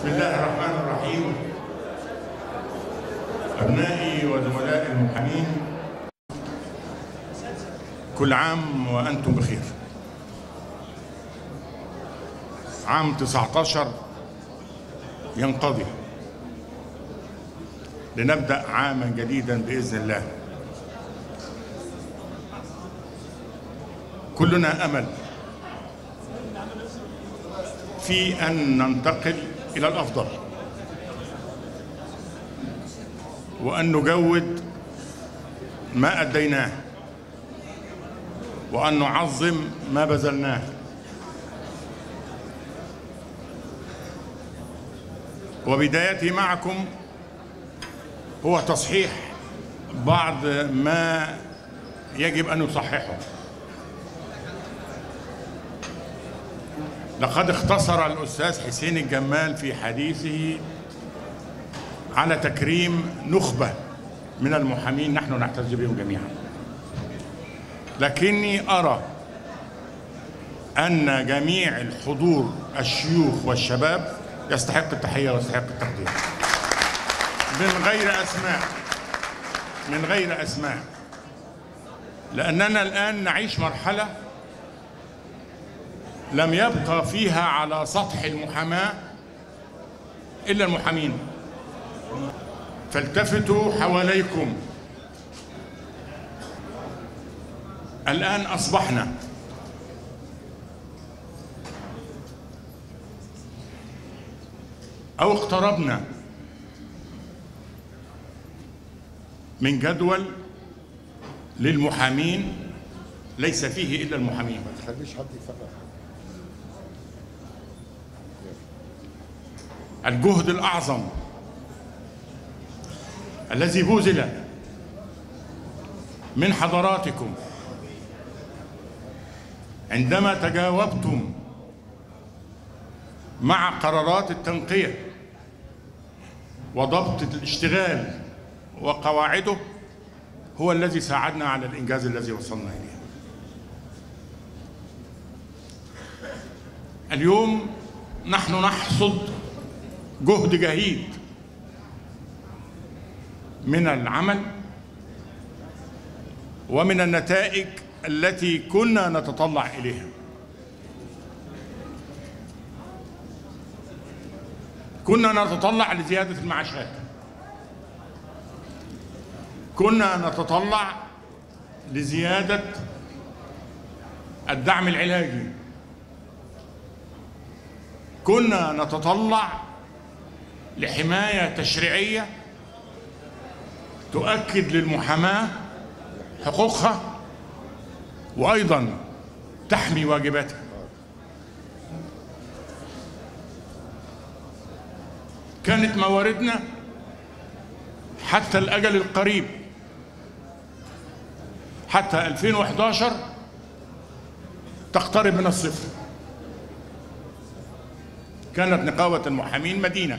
بسم الله الرحمن الرحيم أبنائي وزملائي المحامين كل عام وأنتم بخير عام 19 ينقضي لنبدأ عاما جديدا بإذن الله كلنا أمل في أن ننتقل إلى الأفضل وأن نجود ما أديناه وأن نعظم ما بذلناه وبدايتي معكم هو تصحيح بعض ما يجب أن نصححه لقد اختصر الأستاذ حسين الجمال في حديثه على تكريم نخبة من المحامين نحن نعتز بهم جميعا لكني أرى أن جميع الحضور الشيوخ والشباب يستحق التحية ويستحق التقدير من غير أسماء من غير أسماء لأننا الآن نعيش مرحلة لم يبقى فيها على سطح المحاماة إلا المحامين فالتفتوا حواليكم الآن أصبحنا أو اقتربنا من جدول للمحامين ليس فيه إلا المحامين ما تخليش حد يفرق الجهد الأعظم الذي بذل من حضراتكم عندما تجاوبتم مع قرارات التنقية وضبط الاشتغال وقواعده هو الذي ساعدنا على الإنجاز الذي وصلنا إليه اليوم نحن نحصد جهد جهيد من العمل ومن النتائج التي كنا نتطلع اليها كنا نتطلع لزياده المعاشات كنا نتطلع لزياده الدعم العلاجي كنا نتطلع لحمايه تشريعيه تؤكد للمحاماه حقوقها وايضا تحمي واجباتها كانت مواردنا حتى الاجل القريب حتى 2011 تقترب من الصفر كانت نقابه المحامين مدينه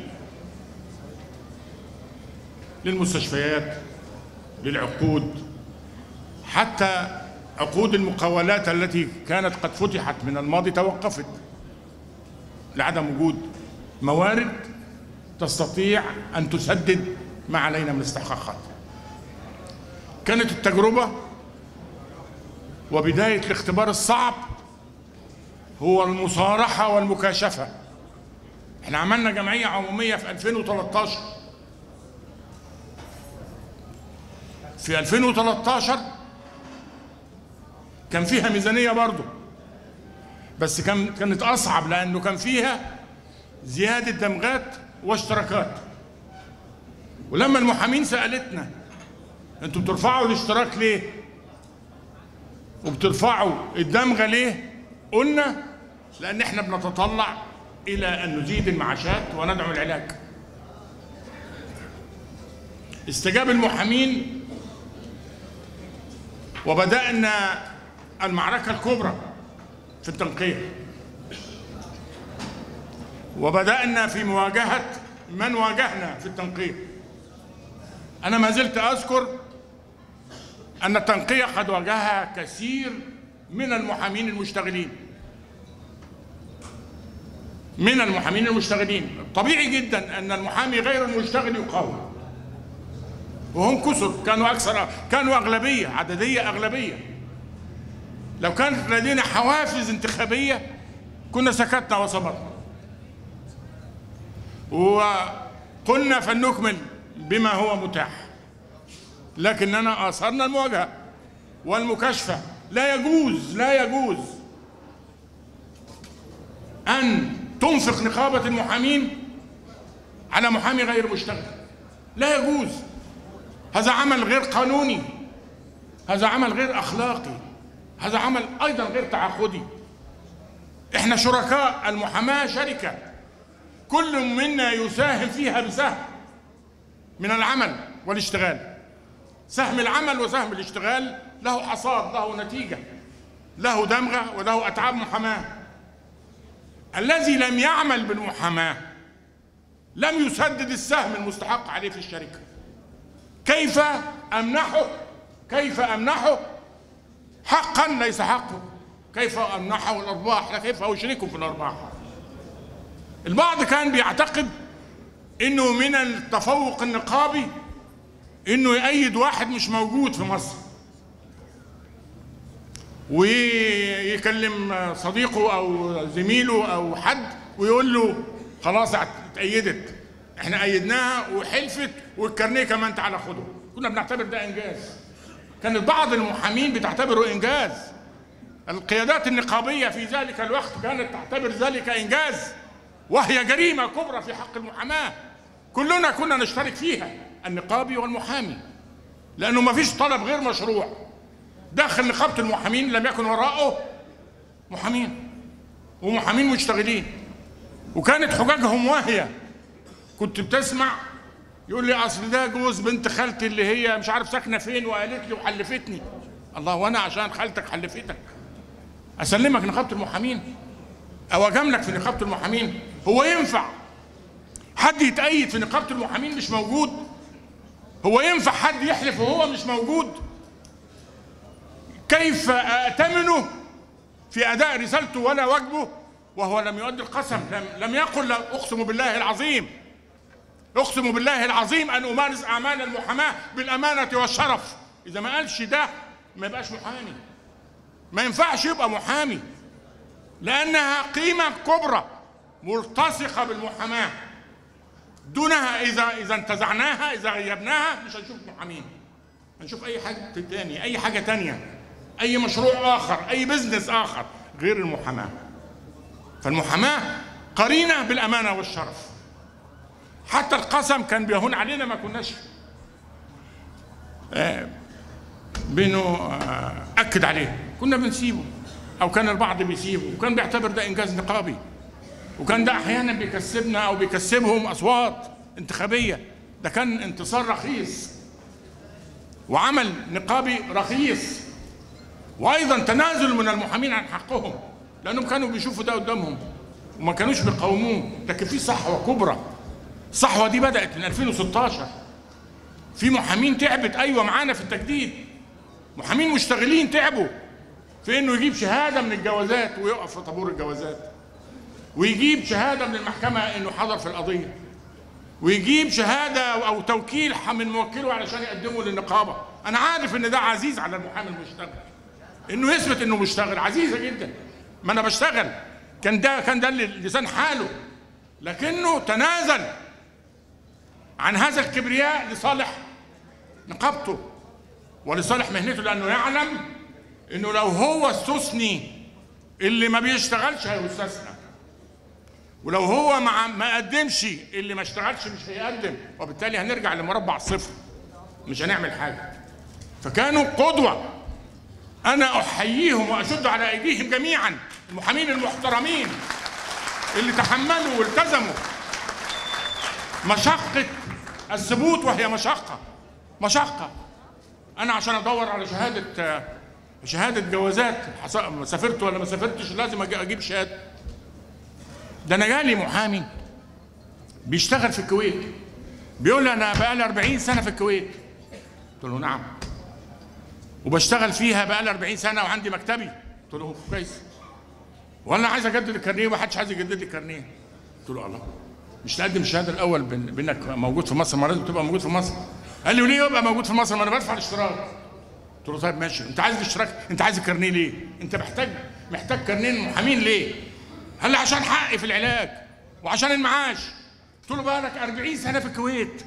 للمستشفيات للعقود حتى عقود المقاولات التي كانت قد فتحت من الماضي توقفت لعدم وجود موارد تستطيع ان تسدد ما علينا من استحقاقات كانت التجربه وبدايه الاختبار الصعب هو المصارحه والمكاشفه احنا عملنا جمعيه عموميه في 2013 في 2013 كان فيها ميزانية برضه بس كان كانت أصعب لأنه كان فيها زيادة دمغات واشتراكات ولما المحامين سألتنا أنتوا بترفعوا الاشتراك ليه؟ وبترفعوا الدمغة ليه؟ قلنا لأن احنا بنتطلع إلى أن نزيد المعاشات وندعم العلاج استجاب المحامين وبدأنا المعركة الكبرى في التنقية وبدأنا في مواجهة من واجهنا في التنقية أنا ما زلت أذكر أن التنقية قد واجهها كثير من المحامين المشتغلين من المحامين المشتغلين طبيعي جدا ان المحامي غير المشتغل يقاوم وهم كثر كانوا اكثر كانوا اغلبيه عدديه اغلبيه لو كانت لدينا حوافز انتخابيه كنا سكتنا وصبرنا وقلنا فلنكمل بما هو متاح لكننا اثرنا المواجهه والمكاشفه لا يجوز لا يجوز ان تنفق نقابه المحامين على محامي غير مشتغل لا يجوز هذا عمل غير قانوني هذا عمل غير اخلاقي هذا عمل ايضا غير تعاقدي احنا شركاء المحاماه شركه كل منا يساهم فيها بسهم من العمل والاشتغال سهم العمل وسهم الاشتغال له حصاد له نتيجه له دمغه وله اتعاب محاماه الذي لم يعمل بالمحاماه لم يسدد السهم المستحق عليه في الشركه كيف امنحه كيف امنحه حقا ليس حقه كيف امنحه الارباح لا كيف اشركه في الارباح البعض كان بيعتقد انه من التفوق النقابي انه يأيد واحد مش موجود في مصر ويكلم صديقه او زميله او حد ويقول له خلاص اتأيدت احنا أيدناها وحلفت والكارنيه كمان تعالى خده كنا بنعتبر ده انجاز كانت بعض المحامين بتعتبره انجاز القيادات النقابيه في ذلك الوقت كانت تعتبر ذلك انجاز وهي جريمه كبرى في حق المحاماه كلنا كنا نشترك فيها النقابي والمحامي لانه ما فيش طلب غير مشروع داخل نقابه المحامين لم يكن وراءه محامين ومحامين مشتغلين وكانت حججهم واهيه كنت بتسمع يقول لي اصل ده جوز بنت خالتي اللي هي مش عارف ساكنه فين وقالت لي وحلفتني الله وانا عشان خالتك حلفتك اسلمك نقابه المحامين او اجاملك في نقابه المحامين هو ينفع حد يتأيد في نقابه المحامين مش موجود هو ينفع حد يحلف وهو مش موجود كيف أأتمنه في أداء رسالته ولا واجبه وهو لم يؤدي القسم لم, لم يقل لا أقسم بالله العظيم أقسم بالله العظيم أن أمارس أعمال المحاماة بالأمانة والشرف إذا ما قالش ده ما يبقاش محامي ما ينفعش يبقى محامي لأنها قيمة كبرى ملتصقة بالمحاماة دونها إذا إذا انتزعناها إذا غيبناها مش هنشوف محامين هنشوف أي حاجة تانية أي حاجة تانية أي مشروع آخر أي بزنس آخر غير المحاماة فالمحاماة قرينة بالأمانة والشرف حتى القسم كان بيهون علينا ما كناش آه بنو آه أكد عليه كنا بنسيبه أو كان البعض بيسيبه وكان بيعتبر ده إنجاز نقابي وكان ده أحيانا بيكسبنا أو بيكسبهم أصوات انتخابية ده كان انتصار رخيص وعمل نقابي رخيص وايضا تنازل من المحامين عن حقهم لانهم كانوا بيشوفوا ده قدامهم وما كانوش بيقاوموه لكن في صحوه كبرى الصحوه دي بدات من 2016 في محامين تعبت ايوه معانا في التجديد محامين مشتغلين تعبوا في انه يجيب شهاده من الجوازات ويقف في طابور الجوازات ويجيب شهاده من المحكمه انه حضر في القضيه ويجيب شهاده او توكيل من موكله علشان يقدمه للنقابه انا عارف ان ده عزيز على المحامي المشتغل انه يثبت انه مشتغل عزيزه جدا ما انا بشتغل كان ده كان ده لسان حاله لكنه تنازل عن هذا الكبرياء لصالح نقابته ولصالح مهنته لانه يعلم انه لو هو استثني اللي ما بيشتغلش هيستثنى ولو هو ما ما قدمش اللي ما اشتغلش مش هيقدم وبالتالي هنرجع لمربع صفر مش هنعمل حاجه فكانوا قدوه انا احييهم واشد على ايديهم جميعا المحامين المحترمين اللي تحملوا والتزموا مشقه الثبوت وهي مشقه مشقه انا عشان ادور على شهاده شهاده جوازات سافرت ولا ما سافرتش لازم اجيب شهاده ده انا جالي محامي بيشتغل في الكويت بيقول لي انا بقالي 40 سنه في الكويت قلت له نعم وبشتغل فيها بقالي 40 سنه وعندي مكتبي قلت له كويس وانا عايز اجدد الكارنيه ومحدش عايز يجدد لي الكارنيه قلت له الله مش تقدم الشهاده الاول بان- بانك موجود في مصر ما لازم تبقى موجود في مصر قال لي وليه ابقى موجود في مصر ما انا بدفع الاشتراك قلت له طيب ماشي انت عايز الاشتراك انت عايز الكارنيه ليه انت محتاج محتاج كارنيه المحامين ليه قال لي عشان حقي في العلاج وعشان المعاش قلت له بقى لك 40 سنه في الكويت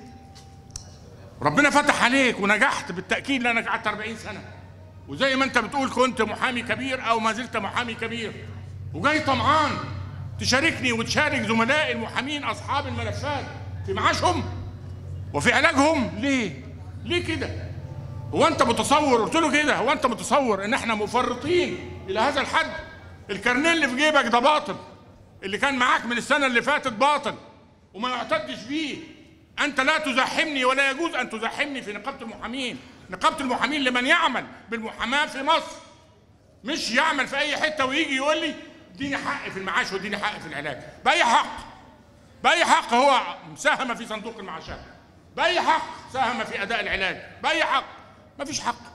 ربنا فتح عليك ونجحت بالتاكيد لانك قعدت 40 سنه وزي ما انت بتقول كنت محامي كبير او ما زلت محامي كبير وجاي طمعان تشاركني وتشارك زملائي المحامين اصحاب الملفات في معاشهم وفي علاجهم ليه؟ ليه كده؟ هو انت متصور قلت له كده هو انت متصور ان احنا مفرطين الى هذا الحد؟ الكارنيه اللي في جيبك ده باطل اللي كان معاك من السنه اللي فاتت باطل وما يعتدش بيه انت لا تزاحمني ولا يجوز ان تزاحمني في نقابه المحامين نقابه المحامين لمن يعمل بالمحاماه في مصر مش يعمل في اي حته ويجي يقول لي اديني حق في المعاش واديني حق في العلاج باي حق باي حق هو ساهم في صندوق المعاشات باي حق ساهم في اداء العلاج باي حق ما فيش حق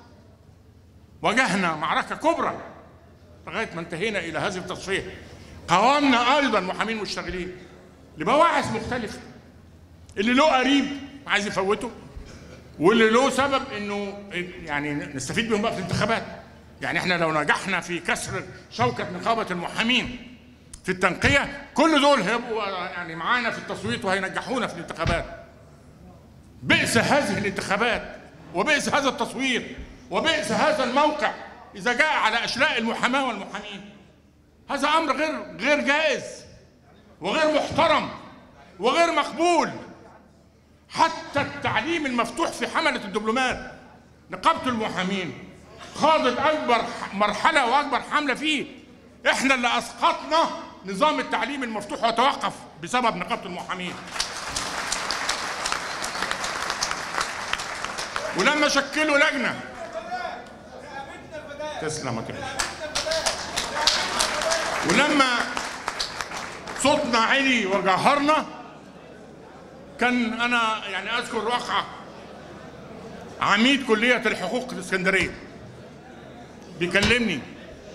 واجهنا معركه كبرى لغايه ما انتهينا الى هذه التصفيه قاومنا ايضا محامين مشتغلين لمواعظ مختلفه اللي له قريب عايز يفوته واللي له سبب انه يعني نستفيد بهم بقى في الانتخابات يعني احنا لو نجحنا في كسر شوكة نقابة المحامين في التنقية كل دول هيبقوا يعني معانا في التصويت وهينجحونا في الانتخابات بئس هذه الانتخابات وبئس هذا التصويت وبئس هذا الموقع إذا جاء على أشلاء المحاماة والمحامين هذا أمر غير غير جائز وغير محترم وغير مقبول حتى التعليم المفتوح في حملة الدبلومات نقابة المحامين خاضت أكبر مرحلة وأكبر حملة فيه إحنا اللي أسقطنا نظام التعليم المفتوح وتوقف بسبب نقابة المحامين ولما شكلوا لجنة تسلم يا كريم. ولما صوتنا عالي وجهرنا كان انا يعني اذكر واقعه عميد كليه الحقوق الاسكندريه بيكلمني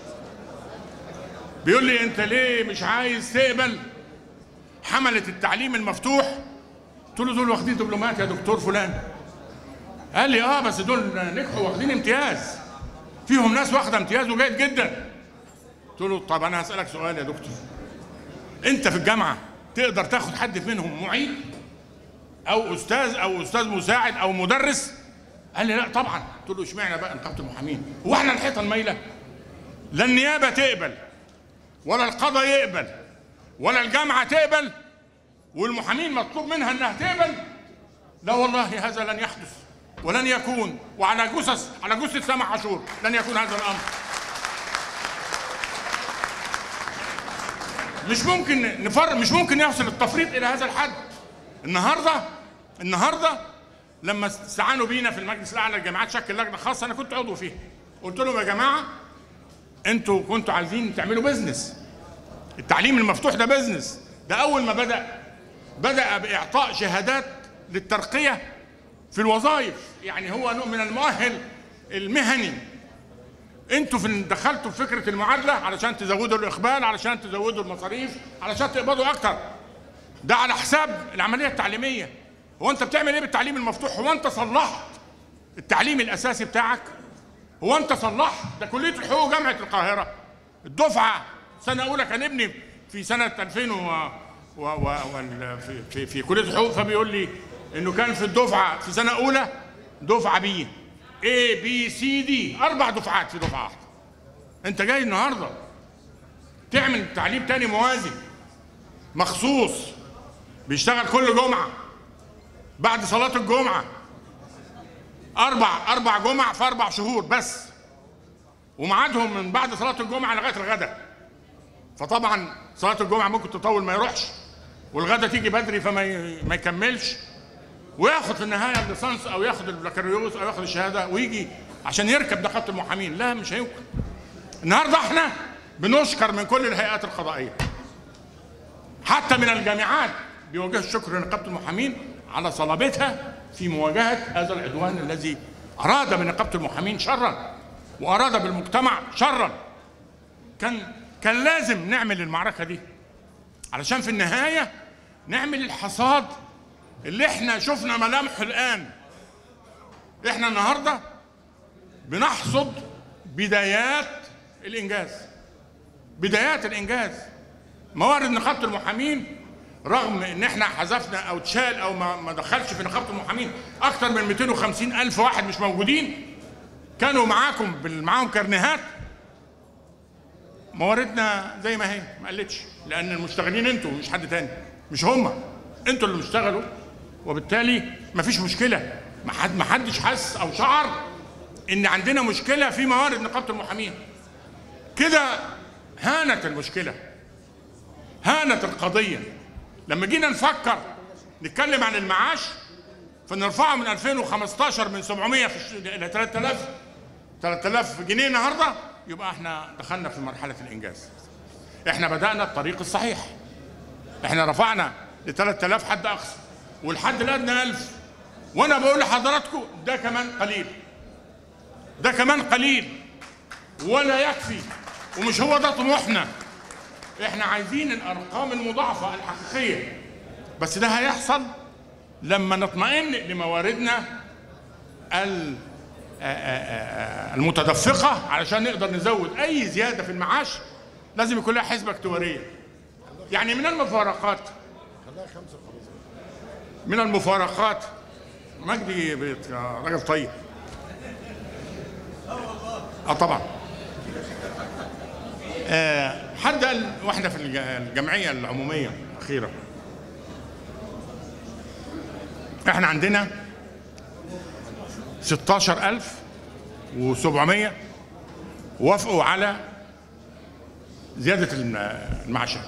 بيقول لي انت ليه مش عايز تقبل حمله التعليم المفتوح قلت له دول واخدين دبلومات يا دكتور فلان قال لي اه بس دول نجحوا واخدين امتياز فيهم ناس واخده امتياز وجيد جدا قلت له طب انا هسالك سؤال يا دكتور انت في الجامعه تقدر تاخد حد منهم معيد او استاذ او استاذ مساعد او مدرس قال لي لا طبعا قلت له اشمعنى بقى نقابه المحامين هو احنا الحيطه المايله لا النيابه تقبل ولا القضاء يقبل ولا الجامعه تقبل والمحامين مطلوب منها انها تقبل لا والله هذا لن يحدث ولن يكون وعلى جثث على جثه سامح عاشور لن يكون هذا الامر مش ممكن نفر مش ممكن يصل التفريط الى هذا الحد النهارده النهارده لما استعانوا بينا في المجلس الاعلى للجامعات شكل لجنه خاصه انا كنت عضو فيها قلت لهم يا جماعه انتوا كنتوا عايزين تعملوا بزنس التعليم المفتوح ده بزنس ده اول ما بدا بدا باعطاء شهادات للترقيه في الوظائف يعني هو نوع من المؤهل المهني انتوا في دخلتوا في فكره المعادله علشان تزودوا الاقبال علشان تزودوا المصاريف علشان تقبضوا اكتر ده على حساب العمليه التعليميه هو انت بتعمل ايه بالتعليم المفتوح هو انت صلحت التعليم الاساسي بتاعك هو انت صلحت ده كليه الحقوق جامعه القاهره الدفعه سنه اولى كان ابني في سنه 2000 و... و... و... وال- في... في في كليه الحقوق فبيقول لي انه كان في الدفعه في سنه اولى دفعه بي اي بي سي دي اربع دفعات في دفعه واحده انت جاي النهارده تعمل تعليم تاني موازي مخصوص بيشتغل كل جمعه بعد صلاه الجمعه اربع اربع جمع في اربع شهور بس وميعادهم من بعد صلاه الجمعه لغايه الغداء فطبعا صلاه الجمعه ممكن تطول ما يروحش والغدا تيجي بدري فما ي- ما يكملش وياخد في النهايه الليسانس او ياخد البكالوريوس او ياخد الشهاده ويجي عشان يركب نقابه المحامين لا مش هيمكن النهارده احنا بنشكر من كل الهيئات القضائيه حتى من الجامعات بيوجه الشكر لنقابه المحامين على صلابتها في مواجهه هذا العدوان الذي اراد بنقابه المحامين شرا واراد بالمجتمع شرا كان كان لازم نعمل المعركه دي علشان في النهايه نعمل الحصاد اللي احنا شفنا ملامحه الان احنا النهارده بنحصد بدايات الانجاز بدايات الانجاز موارد نقابه المحامين رغم ان احنا حذفنا او اتشال او ما ما دخلش في نقابه المحامين اكثر من 250 الف واحد مش موجودين كانوا معاكم بال- معاهم كارنيهات مواردنا زي ما هي ما قلتش لان المشتغلين انتوا مش حد تاني مش هم انتوا اللي بتشتغلوا وبالتالي ما فيش مشكله ما حد ما حدش حس او شعر ان عندنا مشكله في موارد نقابه المحامين كده هانت المشكله هانت القضيه لما جينا نفكر نتكلم عن المعاش فنرفعه من 2015 من 700 في الش- الى 3000 3000 جنيه النهارده يبقى احنا دخلنا في مرحله الانجاز احنا بدانا الطريق الصحيح احنا رفعنا ل 3000 حد اقصى والحد الادنى 1000 وانا بقول لحضراتكم ده كمان قليل ده كمان قليل ولا يكفي ومش هو ده طموحنا احنا عايزين الارقام المضاعفه الحقيقيه بس ده هيحصل لما نطمئن لمواردنا ال- آ- آ- آ- المتدفقه علشان نقدر نزود اي زياده في المعاش لازم يكون لها حسبه اكتواريه يعني من المفارقات من المفارقات مجدي بيت- راجل طيب اه طبعا آه حد قال واحده في الج- الجمعيه العموميه الاخيره احنا عندنا 16700 وافقوا على زيادة الم- المعاشات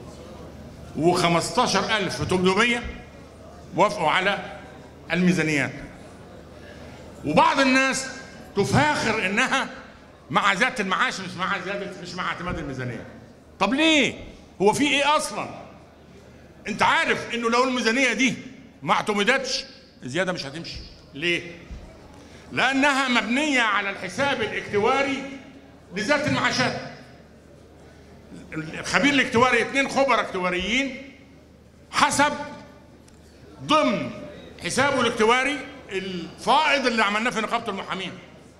و15800 وافقوا على الميزانيات وبعض الناس تفاخر انها مع زيادة المعاش مش مع زيادة مش مع اعتماد الميزانية طب ليه؟ هو في ايه اصلا؟ انت عارف انه لو الميزانيه دي ما اعتمدتش الزياده مش هتمشي ليه لانها مبنيه على الحساب الاكتواري لذات المعاشات الخبير الاكتواري اثنين خبراء اكتواريين حسب ضمن حسابه الاكتواري الفائض اللي عملناه في نقابه المحامين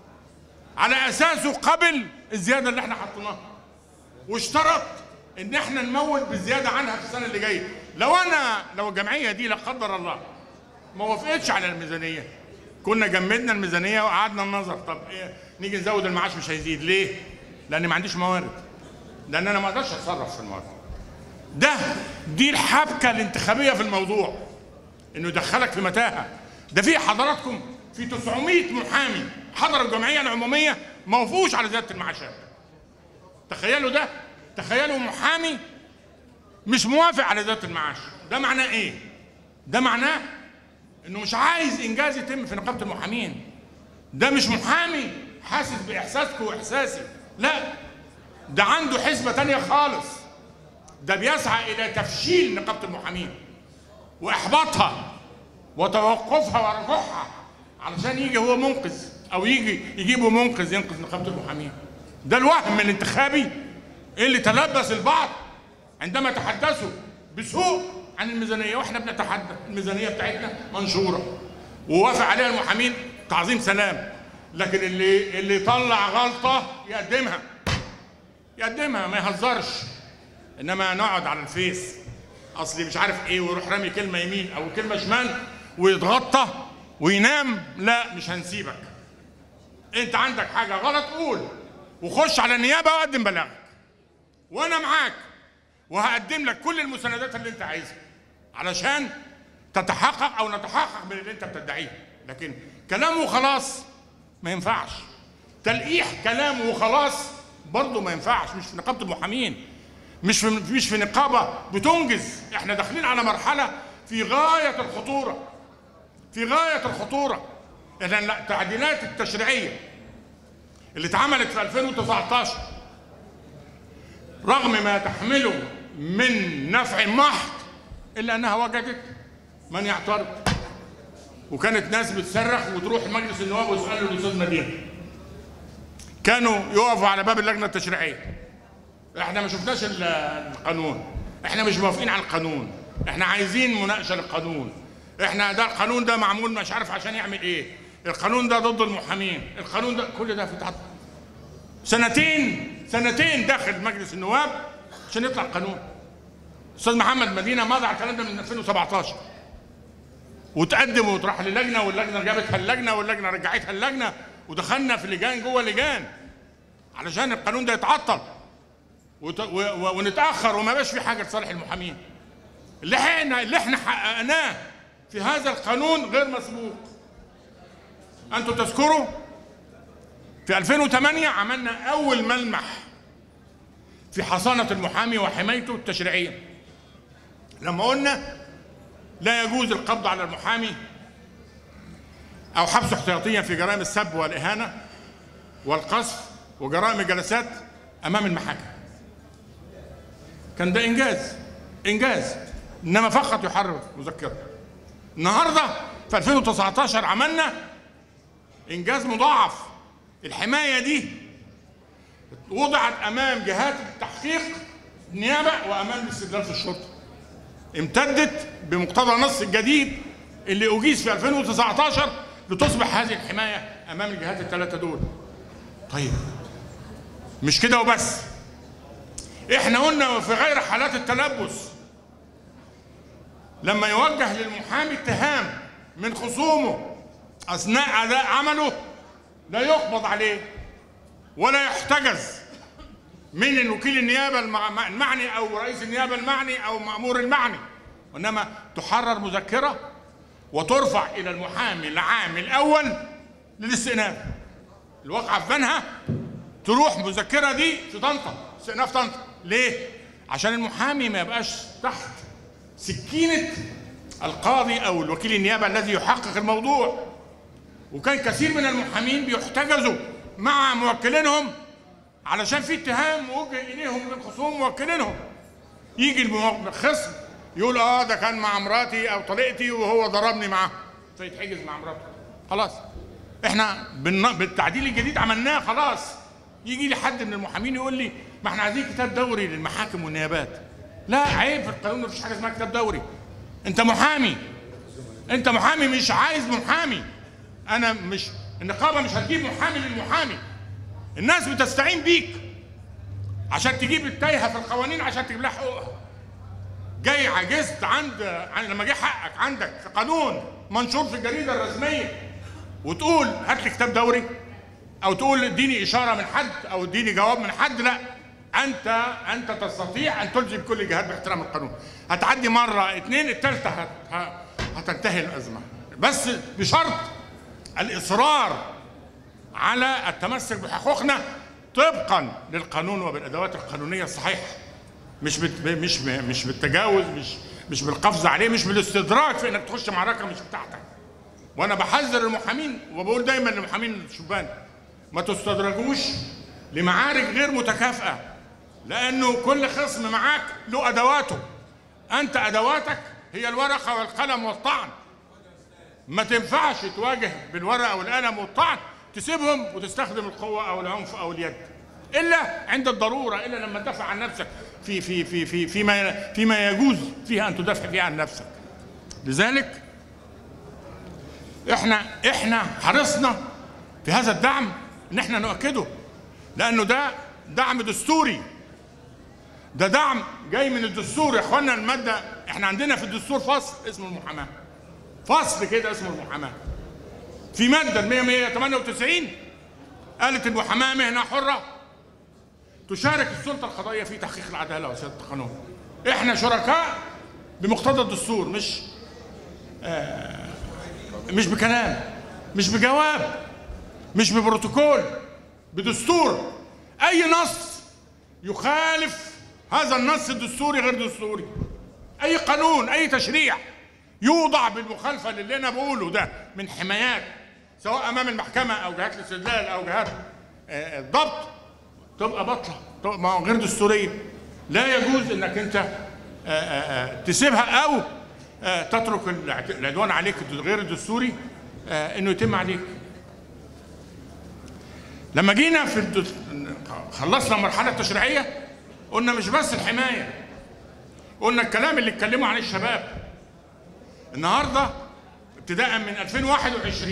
على اساسه قبل الزياده اللي احنا حطيناها واشترط ان احنا نمول بزياده عنها في السنه اللي جايه لو انا لو الجمعيه دي لا قدر الله ما وافقتش على الميزانيه كنا جمدنا الميزانيه وقعدنا النظر طب إيه نيجي نزود المعاش مش هيزيد ليه لان ما عنديش موارد لان انا ما اقدرش اتصرف في الموارد ده دي الحبكه الانتخابيه في الموضوع انه يدخلك في متاهه ده في حضراتكم في 900 محامي حضروا الجمعيه العموميه ما وافقوش على زياده المعاشات تخيلوا ده تخيلوا محامي مش موافق على زياده المعاش ده معناه ايه ده معناه انه مش عايز انجاز يتم في نقابه المحامين ده مش محامي حاسس باحساسكم واحساسي لا ده عنده حسبه تانية خالص ده بيسعى الى تفشيل نقابه المحامين واحباطها وتوقفها ورجوعها علشان يجي هو منقذ او يجي يجيبوا منقذ ينقذ نقابه المحامين ده الوهم الانتخابي اللي تلبس البعض عندما تحدثوا بسوء عن الميزانيه واحنا بنتحدث الميزانيه بتاعتنا منشوره ووافق عليها المحامين تعظيم سلام لكن اللي اللي يطلع غلطه يقدمها يقدمها ما يهزرش انما نقعد على الفيس اصلي مش عارف ايه ويروح رامي كلمه يمين او كلمه شمال ويتغطى وينام لا مش هنسيبك انت عندك حاجه غلط قول وخش على النيابه وقدم بلاغك وانا معاك وهقدم لك كل المساندات اللي انت عايزها علشان تتحقق او نتحقق من اللي انت بتدعيه لكن كلام وخلاص ما ينفعش تلقيح كلام وخلاص برضه ما ينفعش مش في نقابه المحامين مش في مش في نقابه بتنجز احنا داخلين على مرحله في غايه الخطوره في غايه الخطوره اذا التعديلات التشريعيه اللي اتعملت في 2019 رغم ما تحمله من نفع محض الا انها وجدت من يعترض وكانت ناس بتصرخ وتروح مجلس النواب ويسالوا الاستاذ مدينه كانوا يقفوا على باب اللجنه التشريعيه احنا ما شفناش ال- القانون احنا مش موافقين على القانون احنا عايزين مناقشه للقانون احنا ده القانون ده معمول مش عارف عشان يعمل ايه القانون ده ضد المحامين القانون ده كل ده في تحت سنتين سنتين داخل مجلس النواب عشان يطلع قانون استاذ محمد مدينه مضى على الكلام ده من 2017 وتقدم وتراح للجنه واللجنه جابتها اللجنه واللجنه رجعتها اللجنه ودخلنا في لجان جوه لجان علشان القانون ده يتعطل وت... و... و... ونتاخر وما بقاش في حاجه لصالح المحامين اللي احنا اللي احنا حققناه في هذا القانون غير مسبوق انتم تذكروا في 2008 عملنا اول ملمح في حصانه المحامي وحمايته التشريعيه لما قلنا لا يجوز القبض على المحامي او حبسه احتياطيا في جرائم السب والاهانه والقذف وجرائم الجلسات امام المحاكم كان ده انجاز انجاز انما فقط يحرر مذكره النهارده في 2019 عملنا انجاز مضاعف الحمايه دي وضعت امام جهات التحقيق النيابه وامام الاستدلال في الشرطه امتدت بمقتضى النص الجديد اللي اجيز في 2019 لتصبح هذه الحمايه امام الجهات الثلاثه دول طيب مش كده وبس احنا قلنا في غير حالات التلبس لما يوجه للمحامي اتهام من خصومه اثناء اداء عمله لا يقبض عليه ولا يحتجز من الوكيل النيابه المعني او رئيس النيابه المعني او مامور المعني وانما تحرر مذكره وترفع الى المحامي العام الاول للاستئناف الواقعه في بنها تروح مذكره دي في طنطا استئناف طنطا ليه عشان المحامي ما يبقاش تحت سكينه القاضي او الوكيل النيابه الذي يحقق الموضوع وكان كثير من المحامين بيحتجزوا مع موكلينهم علشان في اتهام موجه اليهم من خصوم موكلينهم يجي الخصم يقول اه ده كان مع مراتي او طليقتي وهو ضربني معاه فيتحجز مع مراته خلاص احنا بالتعديل الجديد عملناه خلاص يجي لي حد من المحامين يقول لي ما احنا عايزين كتاب دوري للمحاكم والنيابات لا عيب في القانون مفيش حاجه اسمها كتاب دوري انت محامي انت محامي مش عايز محامي انا مش النقابه مش هتجيب محامي للمحامي الناس بتستعين بيك عشان تجيب التايهه في القوانين عشان تجيب لها حقوقها جاي عجزت عند عن لما جه حقك عندك في قانون منشور في الجريده الرسميه وتقول هات لي كتاب دوري او تقول اديني اشاره من حد او اديني جواب من حد لا انت انت تستطيع ان تلزم كل الجهات باحترام القانون هتعدي مره اثنين الثالثه هت... هتنتهي الازمه بس بشرط الاصرار على التمسك بحقوقنا طبقا للقانون وبالادوات القانونيه الصحيحه مش بت... مش مش بالتجاوز مش مش بالقفز عليه مش بالاستدراك في انك تخش معركه مش بتاعتك وانا بحذر المحامين وبقول دايما للمحامين الشبان ما تستدرجوش لمعارك غير متكافئه لانه كل خصم معاك له ادواته انت ادواتك هي الورقه والقلم والطعن ما تنفعش تواجه بالورقه والقلم والطعن تسيبهم وتستخدم القوه او العنف او اليد الا عند الضروره الا لما تدافع عن نفسك في في في في فيما فيما يجوز فيها ان تدافع فيه عن نفسك لذلك احنا احنا حرصنا في هذا الدعم ان احنا نؤكده لانه ده دعم دستوري ده دعم جاي من الدستور يا اخوانا الماده احنا عندنا في الدستور فصل اسمه المحاماه فصل كده اسمه المحاماه في ماده ال 198 قالت المحاماه مهنه حره تشارك السلطه القضائيه في تحقيق العداله وسياده القانون احنا شركاء بمقتضى الدستور مش آه مش بكلام مش بجواب مش ببروتوكول بدستور اي نص يخالف هذا النص الدستوري غير دستوري اي قانون اي تشريع يوضع بالمخالفه للي انا بقوله ده من حمايات سواء امام المحكمه او جهات الاستدلال او جهات الضبط تبقى بطله تبقى غير دستوريه لا يجوز انك انت تسيبها او تترك العدوان عليك غير الدستوري انه يتم عليك لما جينا في الدس... خلصنا المرحله التشريعيه قلنا مش بس الحمايه قلنا الكلام اللي اتكلموا عن الشباب النهارده ابتداء من 2021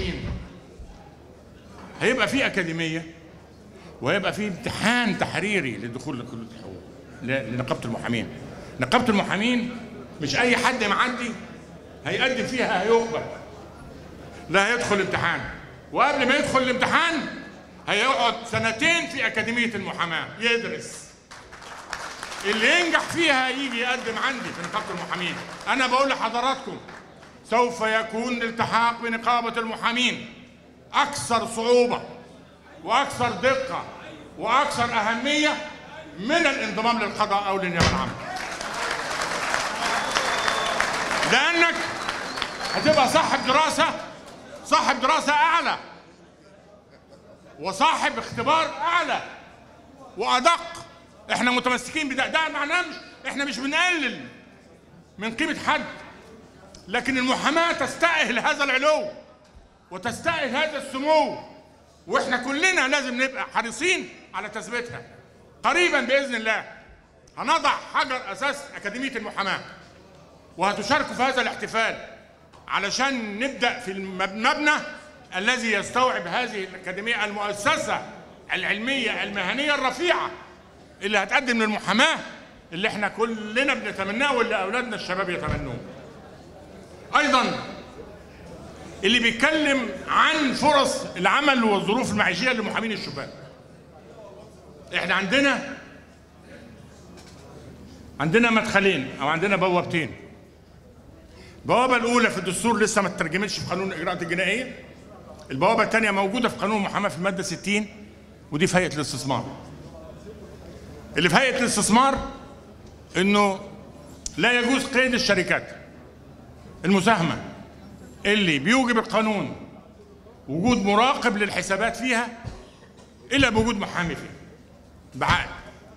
هيبقى في اكاديميه وهيبقى في امتحان تحريري للدخول لكليه الحقوق ل- لنقابه المحامين نقابه المحامين مش اي حد معدي هيقدم فيها هيقبل لا هيدخل امتحان وقبل ما يدخل الامتحان هيقعد سنتين في اكاديميه المحاماه يدرس اللي ينجح فيها يجي يقدم عندي في نقابه المحامين انا بقول لحضراتكم سوف يكون الالتحاق بنقابه المحامين اكثر صعوبه واكثر دقه واكثر اهميه من الانضمام للقضاء او للنيابه العامه لانك هتبقى صاحب دراسه صاحب دراسه اعلى وصاحب اختبار اعلى وادق احنا متمسكين بده ده معناه مش احنا مش بنقلل من قيمه حد لكن المحاماه تستاهل هذا العلو وتستاهل هذا السمو واحنا كلنا لازم نبقى حريصين على تثبيتها قريبا باذن الله هنضع حجر اساس اكاديميه المحاماه وهتشاركوا في هذا الاحتفال علشان نبدا في المبنى الذي يستوعب هذه الاكاديميه المؤسسه العلميه المهنيه الرفيعه اللي هتقدم للمحاماه اللي احنا كلنا بنتمناه واللي اولادنا الشباب يتمنوه. ايضا اللي بيتكلم عن فرص العمل والظروف المعيشيه لمحامين الشباب. احنا عندنا عندنا مدخلين او عندنا بوابتين. البوابه الاولى في الدستور لسه ما اترجمتش في قانون الاجراءات الجنائيه. البوابه الثانيه موجوده في قانون المحاماه في الماده 60 ودي في هيئه الاستثمار. اللي في هيئه الاستثمار انه لا يجوز قيد الشركات المساهمه اللي بيوجب القانون وجود مراقب للحسابات فيها الا بوجود محامي فيها بعقد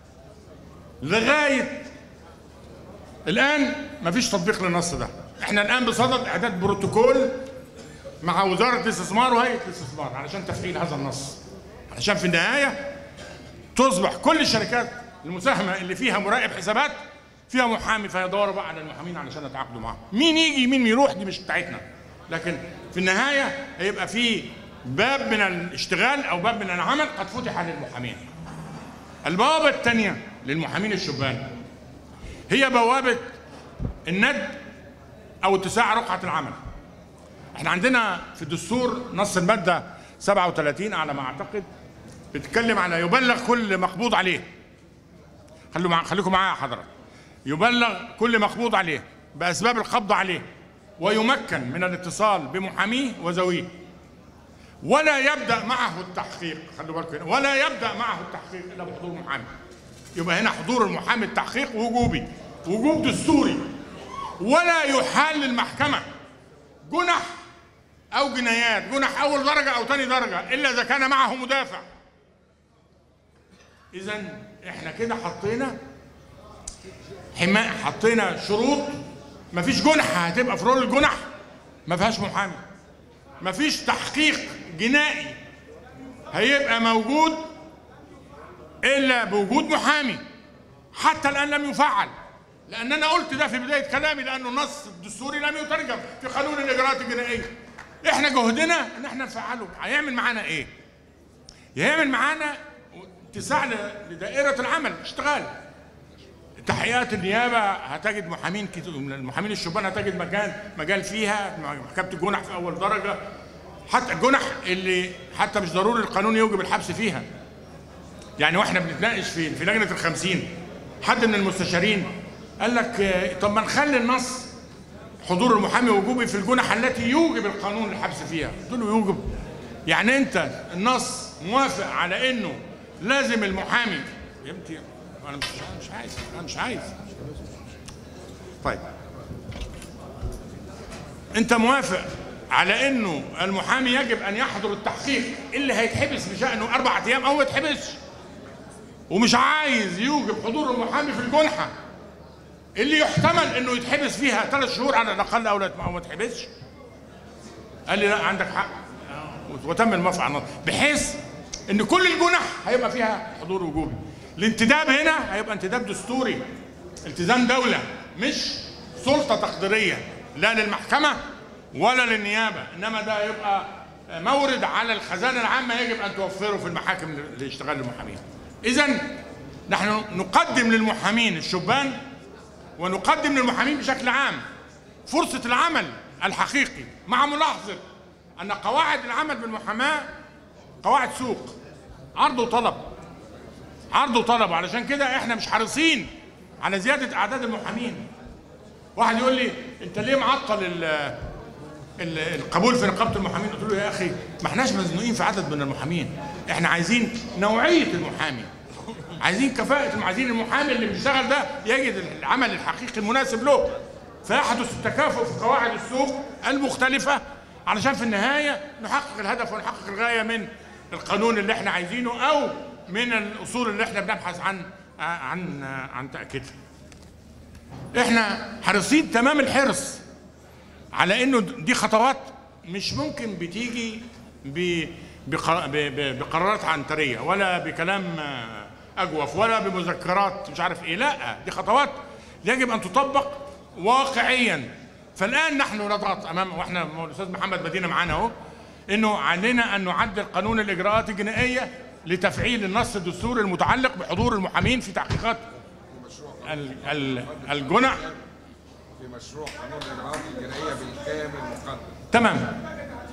لغايه الان مفيش تطبيق للنص ده احنا الان بصدد اعداد بروتوكول مع وزاره الاستثمار وهيئه الاستثمار علشان تفعيل هذا النص علشان في النهايه تصبح كل الشركات المساهمه اللي فيها مراقب حسابات فيها محامي فيدوروا بقى على المحامين علشان يتعاقدوا معاهم مين يجي مين يروح دي مش بتاعتنا لكن في النهايه هيبقى في باب من الاشتغال او باب من العمل قد فتح للمحامين البوابه الثانيه للمحامين الشبان هي بوابه الند او اتساع رقعه العمل احنا عندنا في الدستور نص الماده 37 على ما اعتقد بتتكلم على يبلغ كل مقبوض عليه خلوا مع... خليكم معايا يا حضرات يبلغ كل مقبوض عليه باسباب القبض عليه ويمكن من الاتصال بمحاميه وذويه ولا يبدا معه التحقيق خلوا بالكم هنا ولا يبدا معه التحقيق الا بحضور محامي يبقى هنا حضور المحامي التحقيق وجوبي وجوب دستوري ولا يحال للمحكمه جنح او جنايات جنح اول درجه او ثاني درجه الا اذا كان معه مدافع اذا احنا كده حطينا حماية حطينا شروط مفيش جنح هتبقى في رول الجنح ما فيهاش محامي مفيش تحقيق جنائي هيبقى موجود الا بوجود محامي حتى الان لم يفعل لان انا قلت ده في بدايه كلامي لانه النص الدستوري لم يترجم في قانون الاجراءات الجنائيه احنا جهدنا ان احنا نفعله هيعمل معانا ايه يعمل معانا اتساع لدائره العمل اشتغال تحقيقات النيابه هتجد محامين كتير المحامين الشبان هتجد مكان مجال فيها محكمه الجنح في اول درجه حتى الجنح اللي حتى مش ضروري القانون يوجب الحبس فيها يعني واحنا بنتناقش في في لجنه الخمسين حد من المستشارين قال لك آه، طب ما نخلي النص حضور المحامي وجوبي في الجنح التي يوجب القانون الحبس فيها قلت له يوجب يعني انت النص موافق على انه لازم المحامي يا بنتي انا مش أنا مش عايز انا مش عايز طيب انت موافق على انه المحامي يجب ان يحضر التحقيق اللي هيتحبس بشانه اربع ايام او ما يتحبسش ومش عايز يوجب حضور المحامي في الجنحه اللي يحتمل انه يتحبس فيها ثلاث شهور على الاقل او لا أو ما يتحبسش قال لي لا عندك حق وتم الموافقه على النص بحيث ان كل الجنح هيبقى فيها حضور وجوبي الانتداب هنا هيبقى انتداب دستوري التزام دوله مش سلطه تقديريه لا للمحكمه ولا للنيابه انما ده يبقى مورد على الخزانه العامه يجب ان توفره في المحاكم لاشتغال المحامين اذا نحن نقدم للمحامين الشبان ونقدم للمحامين بشكل عام فرصه العمل الحقيقي مع ملاحظه ان قواعد العمل بالمحاماه قواعد سوق عرض وطلب عرض وطلب علشان كده احنا مش حريصين على زياده اعداد المحامين واحد يقول لي انت ليه معطل ال ال القبول في نقابه المحامين قلت له يا اخي ما احناش مزنوقين في عدد من المحامين احنا عايزين نوعيه المحامي عايزين كفاءه عايزين المحامي اللي بيشتغل ده يجد العمل الحقيقي المناسب له فيحدث التكافؤ في قواعد السوق المختلفه علشان في النهايه نحقق الهدف ونحقق الغايه من القانون اللي احنا عايزينه او من الاصول اللي احنا بنبحث عن عن عن تاكيدها. احنا حريصين تمام الحرص على انه دي خطوات مش ممكن بتيجي ب- بقر- ب- ب- بقرارات عنتريه ولا بكلام آه، اجوف ولا بمذكرات مش عارف ايه لا دي خطوات يجب ان تطبق واقعيا فالان نحن نضغط امام واحنا الاستاذ محمد مدينه معانا اهو انه علينا ان نعدل قانون الاجراءات الجنائيه لتفعيل النص الدستوري المتعلق بحضور المحامين في تحقيقات ال- ال- الجنح في مشروع قانون الاجراءات الجنائيه بالكامل مقدم تمام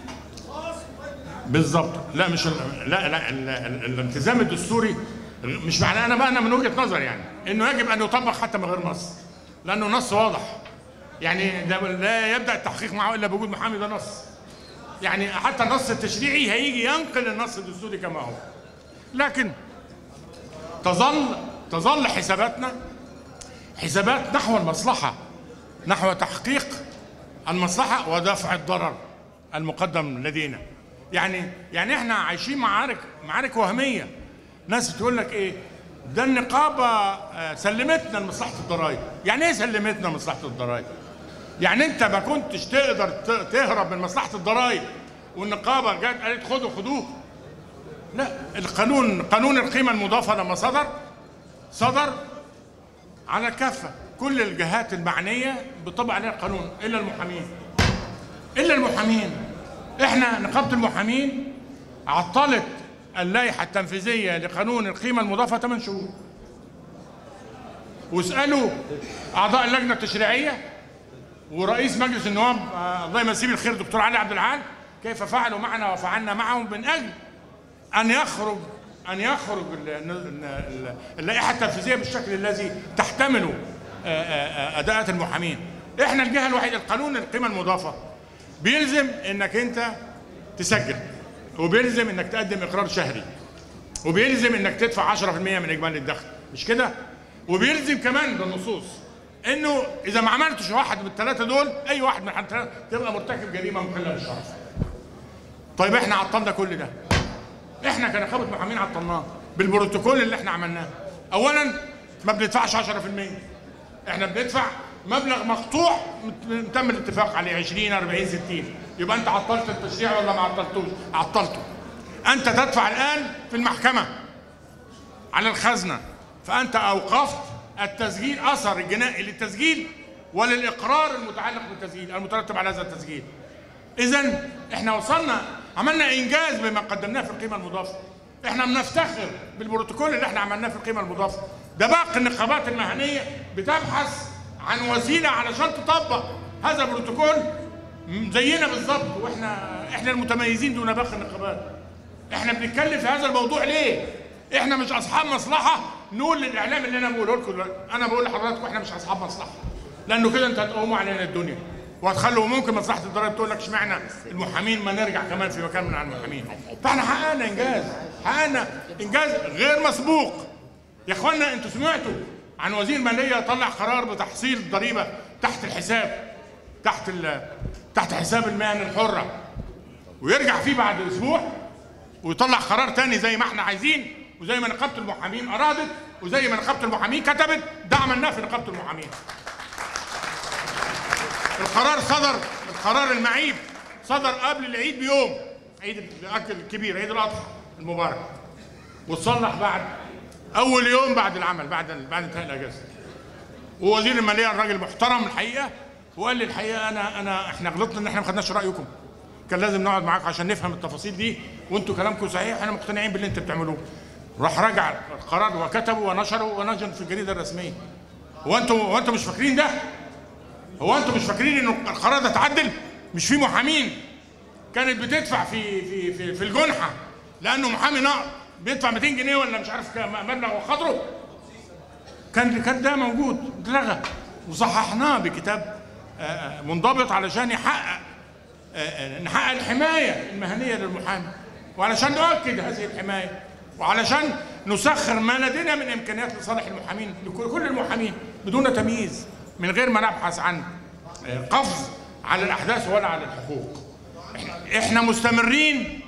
بالظبط لا مش ال- لا لا ال- ال- الالتزام الدستوري مش معناه انا بقى انا من وجهه نظري يعني انه يجب ان يطبق حتى من غير نص لانه نص واضح يعني ده لا يبدا التحقيق معه الا بوجود محامي ده نص يعني حتى النص التشريعي هيجي ينقل النص الدستوري كما هو لكن تظل تظل حساباتنا حسابات نحو المصلحه نحو تحقيق المصلحة ودفع الضرر المقدم لدينا يعني يعني احنا عايشين معارك معارك وهمية ناس بتقول لك ايه ده النقابة آه، سلمتنا لمصلحة الضرائب يعني ايه سلمتنا لمصلحة الضرائب يعني انت ما كنتش تقدر ت- تهرب من مصلحة الضرائب والنقابة جت قالت خدوا خدوه لا القانون قانون القيمة المضافة لما صدر صدر على كافة كل الجهات المعنية بطبع عليها القانون إلا المحامين إلا المحامين إحنا نقابة المحامين عطلت اللائحة التنفيذية لقانون القيمة المضافة 8 شهور واسألوا أعضاء اللجنة التشريعية ورئيس مجلس النواب آه، الله يمسيه بالخير دكتور علي عبد العال كيف فعلوا معنا وفعلنا معهم من أجل أن يخرج أن يخرج ال- ال- ال- اللائحة التنفيذية بالشكل الذي تحتمله آه، آه، آه، أداءات المحامين. إحنا الجهة الوحيدة القانون القيمة المضافة بيلزم إنك أنت تسجل وبيلزم إنك تقدم إقرار شهري وبيلزم إنك تدفع 10% من إجمالي الدخل مش كده؟ وبيلزم كمان بالنصوص إنه إذا ما عملتش واحد من الثلاثة دول أي واحد من الثلاثة تبقى مرتكب جريمة مخلة بالشرف. طيب إحنا عطلنا كل ده. احنا كنقابه محامين عطلناه بالبروتوكول اللي احنا عملناه اولا ما بندفعش 10% احنا بندفع مبلغ مقطوع مت- تم الاتفاق عليه 20 40 60 يبقى انت عطلت التشريع ولا ما عطلتوش عطلته انت تدفع الان في المحكمه على الخزنه فانت اوقفت التسجيل اثر الجنائي للتسجيل وللاقرار المتعلق بالتسجيل المترتب على هذا التسجيل اذا احنا وصلنا عملنا انجاز بما قدمناه في القيمه المضافه احنا بنفتخر بالبروتوكول اللي احنا عملناه في القيمه المضافه ده باقي النقابات المهنيه بتبحث عن وسيله علشان تطبق هذا البروتوكول م- زينا بالظبط واحنا احنا المتميزين دون باقي النقابات احنا بنتكلم في هذا الموضوع ليه احنا مش اصحاب مصلحه نقول للاعلام اللي انا بقوله لكم دلوقتي انا بقول لحضراتكم احنا مش اصحاب مصلحه لانه كده انت هتقوموا علينا الدنيا وهتخلوا ممكن مصلحه الضرائب تقول لك اشمعنى المحامين ما نرجع كمان في مكان من على المحامين فاحنا حققنا انجاز حققنا انجاز غير مسبوق يا اخوانا انتوا سمعتوا عن وزير ماليه طلع قرار بتحصيل الضريبه تحت الحساب تحت ال تحت حساب المهن الحره ويرجع فيه بعد اسبوع ويطلع قرار تاني زي ما احنا عايزين وزي ما نقابه المحامين ارادت وزي ما نقابه المحامين كتبت ده عملناه في نقابه المحامين القرار صدر القرار المعيب صدر قبل العيد بيوم عيد الاكل الكبير عيد الاضحى المبارك وتصلح بعد اول يوم بعد العمل بعد بعد انتهاء الاجازه ووزير الماليه الراجل محترم الحقيقه وقال لي الحقيقه انا انا احنا غلطنا ان احنا ما خدناش رايكم كان لازم نقعد معاكم عشان نفهم التفاصيل دي وانتوا كلامكم صحيح احنا مقتنعين باللي انتوا بتعملوه راح رجع القرار وكتبوا ونشروا ونشر في الجريده الرسميه هو انتوا هو انتوا مش فاكرين ده هو انتوا مش فاكرين انه القرار ده اتعدل مش في محامين كانت بتدفع في في في, في الجنحه لانه محامي نقد بيدفع 200 جنيه ولا مش عارف كام مبلغ وقدره كان كان ده موجود اتلغى وصححناه بكتاب آه، آه، منضبط علشان يحقق آه، آه، نحقق الحمايه المهنيه للمحامي وعلشان نؤكد هذه الحمايه وعلشان نسخر ما لدينا من امكانيات لصالح المحامين لكل كل المحامين بدون تمييز من غير ما نبحث عن آه، قفز على الاحداث ولا على الحقوق احنا احنا مستمرين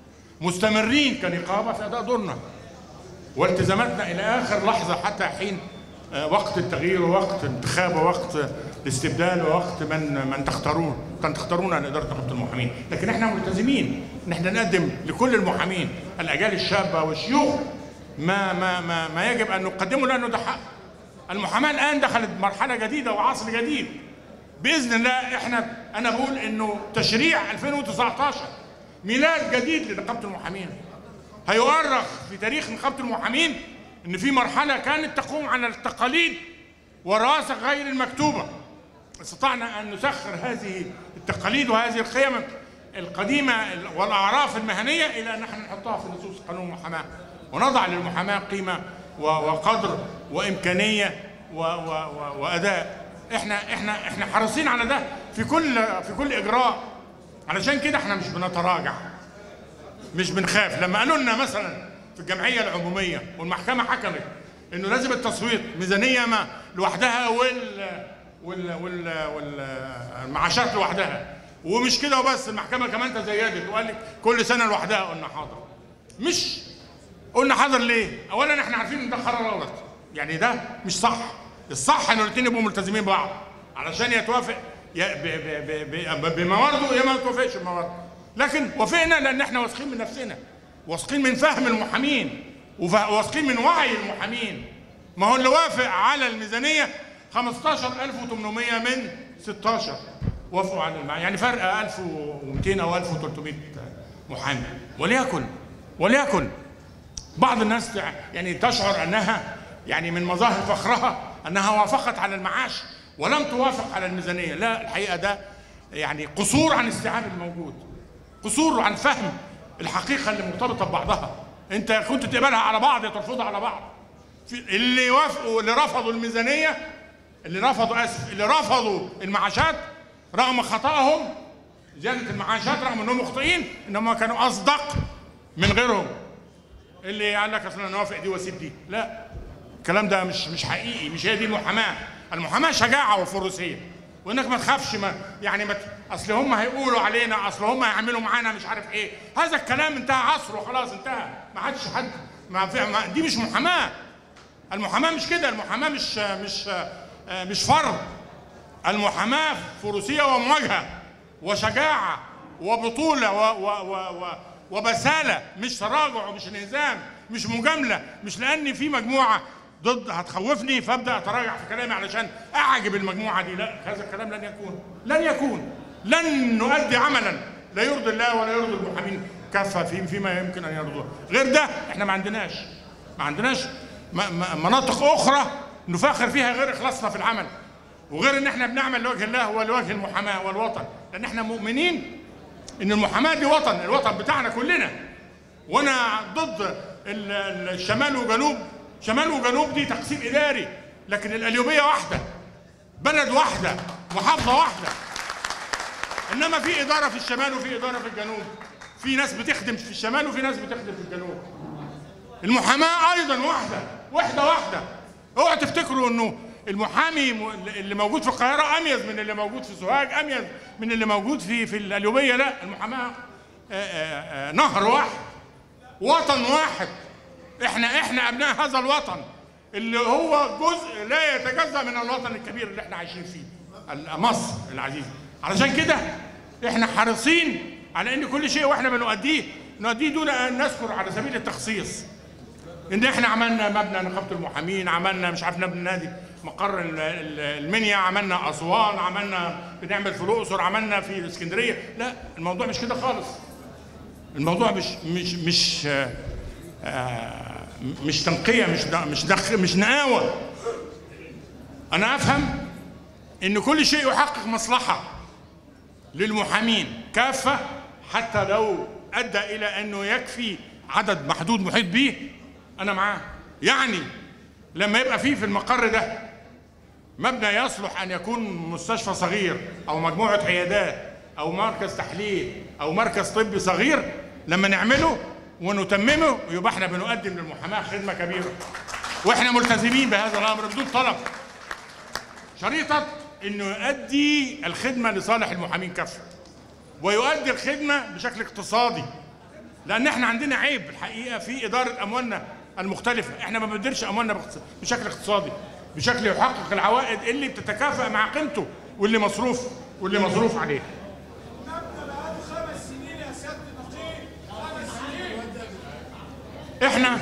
مستمرين كنقابه في اداء دورنا والتزاماتنا الى اخر لحظه حتى حين آه، وقت التغيير ووقت انتخاب ووقت الاستبدال ووقت من من تختارون كان تختارون لاداره نقابه المحامين لكن احنا ملتزمين ان احنا نقدم لكل المحامين الاجيال الشابه والشيوخ ما ما ما ما يجب ان نقدمه لانه ده حق المحاماه الان دخلت مرحله جديده وعصر جديد باذن الله احنا انا بقول انه تشريع 2019 ميلاد جديد لنقابه المحامين هيؤرخ في تاريخ نقابه المحامين ان في مرحله كانت تقوم على التقاليد والرواسخ غير المكتوبه استطعنا ان نسخر هذه التقاليد وهذه القيم القديمه والاعراف المهنيه الى ان احنا نحطها في نصوص قانون المحاماه ونضع للمحاماه قيمه و- وقدر وامكانيه و- و- و- واداء احنا احنا احنا حريصين على ده في كل في كل اجراء علشان كده احنا مش بنتراجع مش بنخاف لما قالوا لنا مثلا في الجمعيه العموميه والمحكمه حكمت انه لازم التصويت ميزانيه ما لوحدها وال وال وال والمعاشات لوحدها ومش كده وبس المحكمه كمان تزيدت وقال لك كل سنه لوحدها قلنا حاضر مش قلنا حاضر ليه؟ اولا احنا عارفين ان ده قرار غلط يعني ده مش صح الصح ان الاثنين يبقوا ملتزمين ببعض علشان يتوافق يا- ب- ب- ب- ب- بموارده يا ما يتوافقش بموارده لكن وافقنا لان احنا واثقين من نفسنا واثقين من فهم المحامين وف- واثقين من وعي المحامين ما هو اللي وافق على الميزانيه 15800 من 16 وافقوا على المع... يعني فرق 1200 او 1300 محامي وليكن وليكن بعض الناس تع- يعني تشعر انها يعني من مظاهر فخرها انها وافقت على المعاش ولم توافق على الميزانيه، لا الحقيقه ده يعني قصور عن استيعاب الموجود. قصور عن فهم الحقيقه اللي مرتبطه ببعضها. انت كنت تقبلها على بعض يا ترفضها على بعض. في اللي وافقوا اللي رفضوا الميزانيه اللي رفضوا اسف اللي رفضوا المعاشات رغم خطأهم زياده المعاشات رغم انهم مخطئين انهم كانوا اصدق من غيرهم. اللي قال لك اصل انا وافق دي واسيب دي لا الكلام ده مش مش حقيقي مش هي دي المحاماه المحاماه شجاعه وفروسيه وانك ما تخافش ما يعني ما ت- اصل هم هيقولوا علينا اصل هم هيعملوا معانا مش عارف ايه هذا الكلام انتهى عصره خلاص انتهى ما عادش حد ما في ما دي مش محاماه المحاماه مش كده المحاماه مش مش آه، مش فرض المحاماه فروسيه ومواجهه وشجاعه وبطوله و و و و وبساله مش تراجع ومش انهزام مش مجامله مش لان في مجموعه ضد هتخوفني فابدا اتراجع في كلامي علشان اعجب المجموعه دي لا هذا الكلام لن يكون لن يكون لن نؤدي عملا لا يرضي الله ولا يرضي المحامين كافه في فيما يمكن ان يرضوه غير ده احنا ما عندناش ما عندناش م- م- مناطق اخرى نفاخر فيها غير اخلاصنا في العمل وغير ان احنا بنعمل لوجه الله ولوجه المحاماه والوطن لان احنا مؤمنين ان المحاماه دي وطن الوطن بتاعنا كلنا وانا ضد ال- ال- الشمال وجنوب شمال وجنوب دي تقسيم اداري لكن القليوبيه واحده بلد واحده محافظه واحده انما في اداره في الشمال وفي اداره في الجنوب في ناس بتخدم في الشمال وفي ناس بتخدم في الجنوب المحاماه ايضا واحده وحده واحده اوعوا تفتكروا انه المحامي م- اللي موجود في القاهره اميز من اللي موجود في سوهاج اميز من اللي موجود في في القليوبيه لا المحاماه آه، آه، آه، نهر واحد وطن واحد احنا احنا ابناء هذا الوطن اللي هو جزء لا يتجزا من الوطن الكبير اللي احنا عايشين فيه ال- مصر العزيزه علشان كده احنا حريصين على ان كل شيء واحنا بنؤديه نؤديه دون ان نذكر على سبيل التخصيص ان احنا عملنا مبنى نقابه المحامين عملنا مش عارف نبني نادي مقر ال- ال- المنيا عملنا اسوان عملنا بنعمل في الاقصر عملنا في الاسكندريه لا الموضوع مش كده خالص الموضوع مش مش مش آه، آه، مش تنقيه مش ن- مش نخ مش نقاوه انا افهم ان كل شيء يحقق مصلحه للمحامين كافه حتى لو ادى الى انه يكفي عدد محدود محيط به انا معاه يعني لما يبقى فيه في المقر ده مبنى يصلح ان يكون مستشفى صغير او مجموعه عيادات او مركز تحليل او مركز طبي صغير لما نعمله ونتممه يبقى احنا بنقدم للمحاماه خدمه كبيره واحنا ملتزمين بهذا الامر بدون طلب شريطه انه يؤدي الخدمه لصالح المحامين كافه ويؤدي الخدمه بشكل اقتصادي لان احنا عندنا عيب الحقيقه في اداره اموالنا المختلفه احنا ما بنديرش اموالنا باقتص- بشكل اقتصادي بشكل يحقق العوائد اللي بتتكافئ مع قيمته واللي مصروف واللي مصروف عليه احنا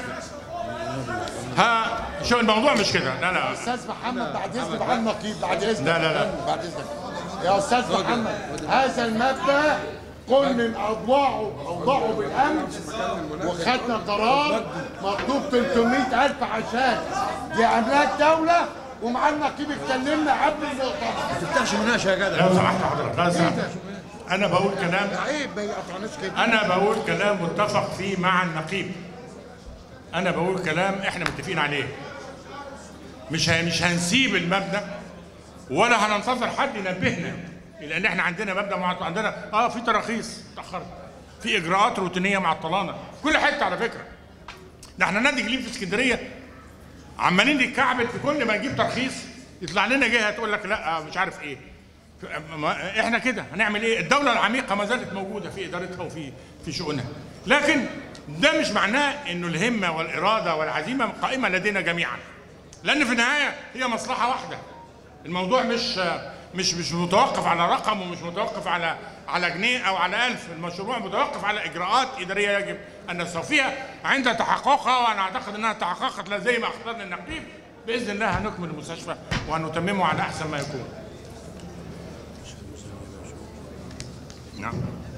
ها شو الموضوع مش كده لا لا استاذ محمد بعد اذنك بعد النقيب بعد اذنك لا، لا، لا. بعد اذنك يا استاذ محمد هذا المبنى كل من اضلاعه اوضاعه بالامس وخدنا قرار مكتوب 300 الف عشان دي املاك دوله ومع النقيب اتكلمنا قبل المؤتمر تفتحش مناقشه يا جدع لو سمحت حضرتك لو سمحت انا بقول كلام عيب ما يقطعناش كده انا بقول كلام متفق فيه مع النقيب انا بقول كلام احنا متفقين عليه مش ه- مش هنسيب المبنى ولا هننتظر حد ينبهنا لان احنا عندنا مبنى معطل عندنا اه في تراخيص اتاخرت في اجراءات روتينيه معطلانا في كل حته على فكره ده احنا نادي جليم في اسكندريه عمالين نتكعبل في كل ما نجيب ترخيص يطلع لنا جهه تقول لك لا مش عارف ايه ما- احنا كده هنعمل ايه الدوله العميقه ما زالت موجوده في ادارتها وفي في شؤونها لكن ده مش معناه انه الهمه والاراده والعزيمه قائمه لدينا جميعا لان في النهايه هي مصلحه واحده الموضوع مش مش مش متوقف على رقم ومش متوقف على على جنيه او على ألف المشروع متوقف على اجراءات اداريه يجب ان نستوفيها عند تحققها وانا اعتقد انها تحققت لا زي ما اخترنا النقيب باذن الله هنكمل المستشفى وهنتممه على احسن ما يكون نعم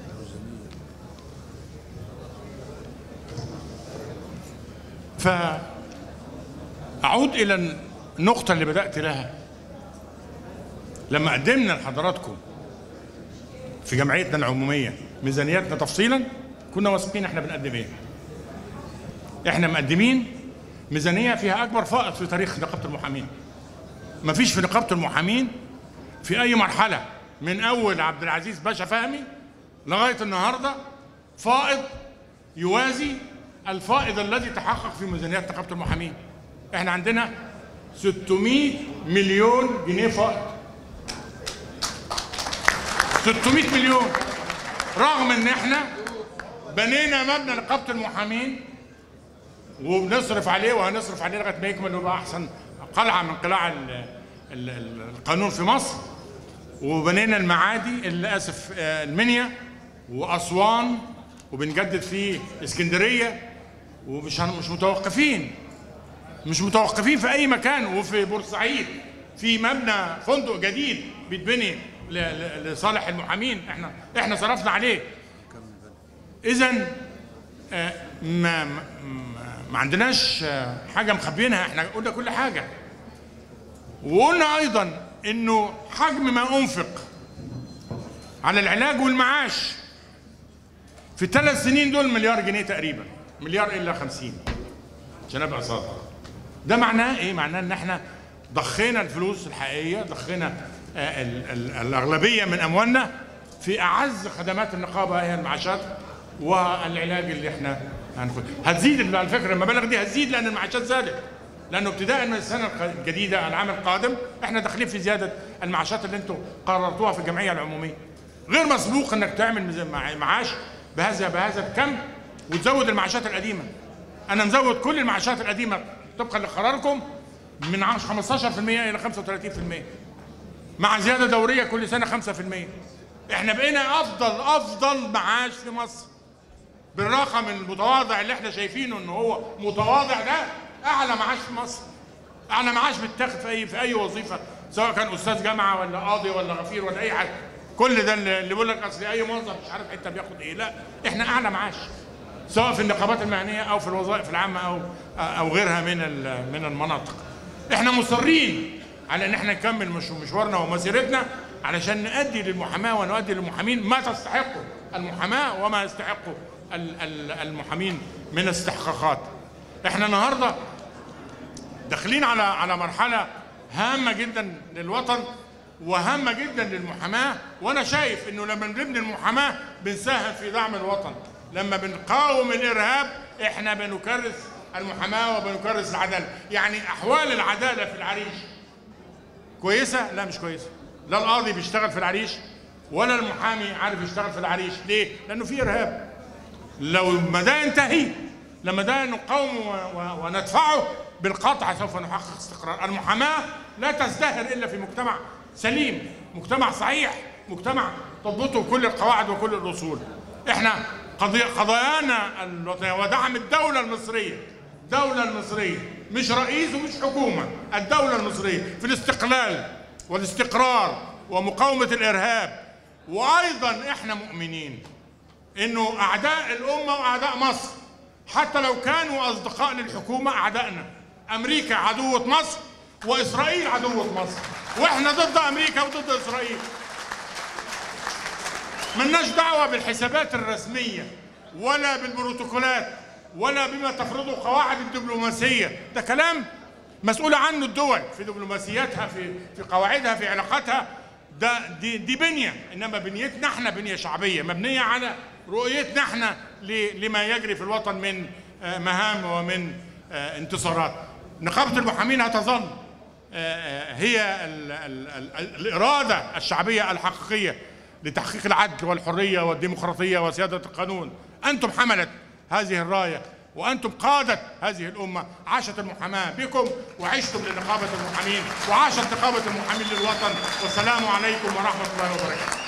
فأعود إلى النقطة اللي بدأت لها لما قدمنا لحضراتكم في جمعيتنا العمومية ميزانيتنا تفصيلا كنا واثقين احنا بنقدم ايه احنا مقدمين ميزانية فيها أكبر فائض في تاريخ نقابة المحامين مفيش في نقابة المحامين في أي مرحلة من أول عبد العزيز باشا فهمي لغاية النهاردة فائض يوازي الفائض الذي تحقق في ميزانيات نقابة المحامين احنا عندنا 600 مليون جنيه فائض 600 مليون رغم ان احنا بنينا مبنى نقابة المحامين وبنصرف عليه وهنصرف عليه لغايه ما يكمل ويبقى احسن قلعه من قلاع ال- ال- ال- القانون في مصر وبنينا المعادي اللي اسف آه، المنيا واسوان وبنجدد في اسكندريه ومش هن- مش متوقفين مش متوقفين في اي مكان وفي بورسعيد في مبنى فندق جديد بيتبني ل- ل- لصالح المحامين احنا احنا صرفنا عليه اذا آه، ما ما- ما عندناش آه، حاجه مخبيينها احنا قلنا كل حاجه وقلنا ايضا انه حجم ما انفق على العلاج والمعاش في الثلاث سنين دول مليار جنيه تقريبا مليار الا خمسين عشان ابقى صادق ده معناه ايه معناه ان احنا ضخينا الفلوس الحقيقيه ضخينا آه، ال- ال- الاغلبيه من اموالنا في اعز خدمات النقابه هي المعاشات والعلاج اللي احنا هناخد هتزيد على فكره المبالغ دي هتزيد لان المعاشات زادت لانه ابتداء من السنه الق- الجديده العام القادم احنا داخلين في زياده المعاشات اللي انتم قررتوها في الجمعيه العموميه غير مسبوق انك تعمل ميزان- مع- معاش بهذا بهذا الكم وتزود المعاشات القديمه انا مزود كل المعاشات القديمه طبقا لقراركم من عش- 15% الى 35% مع زياده دوريه كل سنه 5% احنا بقينا افضل افضل معاش في مصر بالرقم المتواضع اللي احنا شايفينه ان هو متواضع ده اعلى معاش في مصر اعلى معاش بتاخد في اي في اي وظيفه سواء كان استاذ جامعه ولا قاضي ولا غفير ولا اي حاجه كل ده اللي اللي بيقول لك اصل اي موظف مش عارف حته بياخد ايه لا احنا اعلى معاش سواء في النقابات المهنيه او في الوظائف العامه او او غيرها من ال- من المناطق احنا مصرين على ان احنا نكمل مش- مشوارنا ومسيرتنا علشان نؤدي للمحاماه ونؤدي للمحامين ما تستحقه المحاماه وما يستحقه ال- ال- المحامين من استحقاقات احنا النهارده داخلين على على مرحله هامه جدا للوطن وهامه جدا للمحاماه وانا شايف انه لما بنبني المحاماه بنساهم في دعم الوطن لما بنقاوم الارهاب احنا بنكرس المحاماه وبنكرس العداله يعني احوال العداله في العريش كويسه لا مش كويسه لا القاضي بيشتغل في العريش ولا المحامي عارف يشتغل في العريش ليه لانه في ارهاب لو ما ده ينتهي لما ده نقاوم و- و- وندفعه بالقطع سوف نحقق استقرار المحاماة لا تزدهر إلا في مجتمع سليم مجتمع صحيح مجتمع تضبطه كل القواعد وكل الأصول احنا قضية قضايانا الوطنية ودعم الدولة المصرية الدولة المصرية مش رئيس ومش حكومة الدولة المصرية في الاستقلال والاستقرار ومقاومة الإرهاب وأيضا احنا مؤمنين انه اعداء الامه واعداء مصر حتى لو كانوا اصدقاء للحكومه اعدائنا امريكا عدوه مصر واسرائيل عدوه مصر واحنا ضد امريكا وضد اسرائيل ملناش دعوه بالحسابات الرسميه ولا بالبروتوكولات ولا بما تفرضه قواعد الدبلوماسيه ده كلام مسؤولة عنه الدول في دبلوماسياتها في في قواعدها في علاقاتها ده دي دي بنيه انما بنيتنا احنا بنيه شعبيه مبنيه على رؤيتنا احنا ل- لما يجري في الوطن من آه، مهام ومن آه، انتصارات نقابه المحامين هتظل آه، آه، هي ال ال ال الاراده الشعبيه الحقيقيه لتحقيق العدل والحريه والديمقراطيه وسياده القانون انتم حمله هذه الرايه وانتم قاده هذه الامه عاشت المحاماه بكم وعشتم لنقابه المحامين وعاشت نقابه المحامين للوطن والسلام عليكم ورحمه الله وبركاته